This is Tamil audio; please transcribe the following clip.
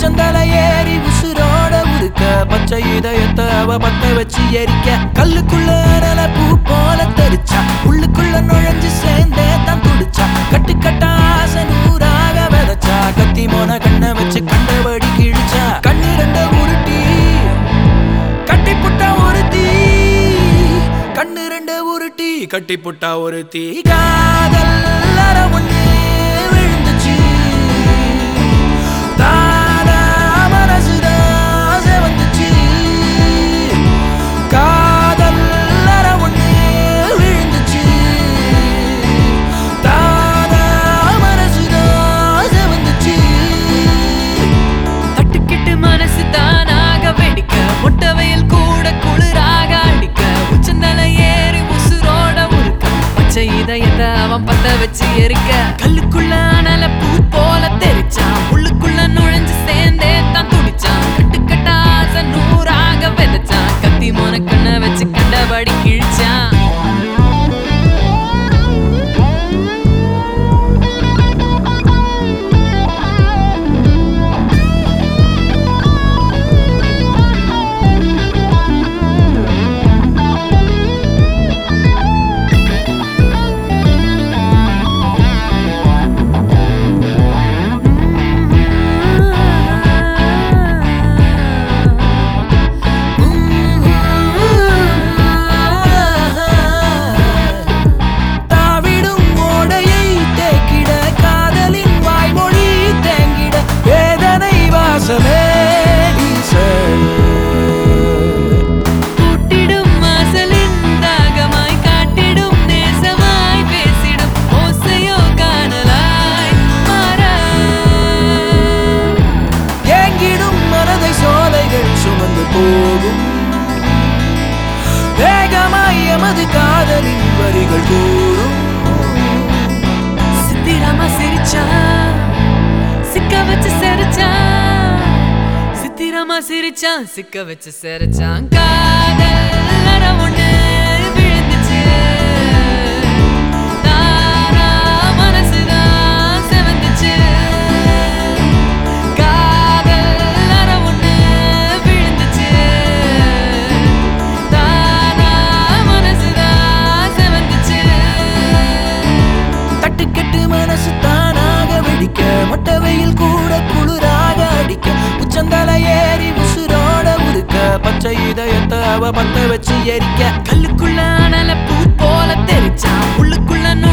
உச்சந்தல ஏறி உசுரோட உருக்க பச்சை இதயத்தை அவ பத்த வச்சு எரிக்க கல்லுக்குள்ள அனல பூ போல தெரிச்சா உள்ளுக்குள்ள நுழைஞ்சு சேர்ந்தே தான் துடிச்சா கட்டு கட்டா ஆசை நூறாக விதைச்சா கத்தி மோன கண்ணை வச்சு கண்டபடி கிழிச்சா கண்ணு ரெண்ட உருட்டி கட்டி புட்டா ஒரு தீ கண்ணு ரெண்ட உருட்டி கட்டி புட்டா ஒரு தீ காதல் அற ஒண்ணு விழுந்துச்சு தானா மனசுதான் செவந்துச்சு காதல் அற ஒண்ணு விழுந்துச்சு தானா மனசுதான் செவந்துச்சு தட்டுக்கிட்டு மனசு தானாக வெடிக்க முட்டவையில் கூட குளிராக அடிக்க உச்சந்தல ஏறி உசுரோட உருக்க பச்சை இதயத்தை அவன் பத்த வச்சு எரிக்க கல்லுக்குள்ள அனல பூ போல தெரிச்சான் உள்ளுக்குள்ள நுழைஞ்சு சேர்ந்தே தான் துடிச்சான் கட்டுக்கட்டா ஆசை நூறாக விதைச்சான் கத்தி மோன கண்ணை வச்சு கண்டபடி கிழிச்சான் தாவிடும் ஓடையை தேக்கிட காதலின் வாய்மொழி தேங்கிட வேதனை வாசமே வீச. கூட்டிடும் வாசலின் தாகமாய் காட்டிடும் நேசமாய் பேசிடும் ஓசையோ காணலாய் மாற ஏங்கிடும் மனதை சோலைகள் சுமந்து போகும் வேகமாய் எமது காதலின் வரிகள் கூறும் சித்திராமா சிரிச்சா சிக்க வச்சு சிரிச்சான் சித்திராமா சிரிச்சான் சிக்க வச்சு சிரிச்சான் காதல் அற ஒண்ணு விழுந்துச்சு தானா மனசுதான் செவந்துச்சு காதல் அற ஒண்ணு விழுந்துச்சு தானா மனசுதான் செவந்துச்சு தட்டுக்கெட்டு மனசு தானாக வெடிக்க மொட்டை வெயில் கூட குளிராக அடிக்க உச்சந்தல ஏறி உசுரோட உருக்க பச்சை இதயத்தை அவ பத்த வச்சு எரிக்க கல்லுக்குள்ள அனல பூ போல தெரிச்சான் உள்ளுக்குள்ள நுழைஞ்சு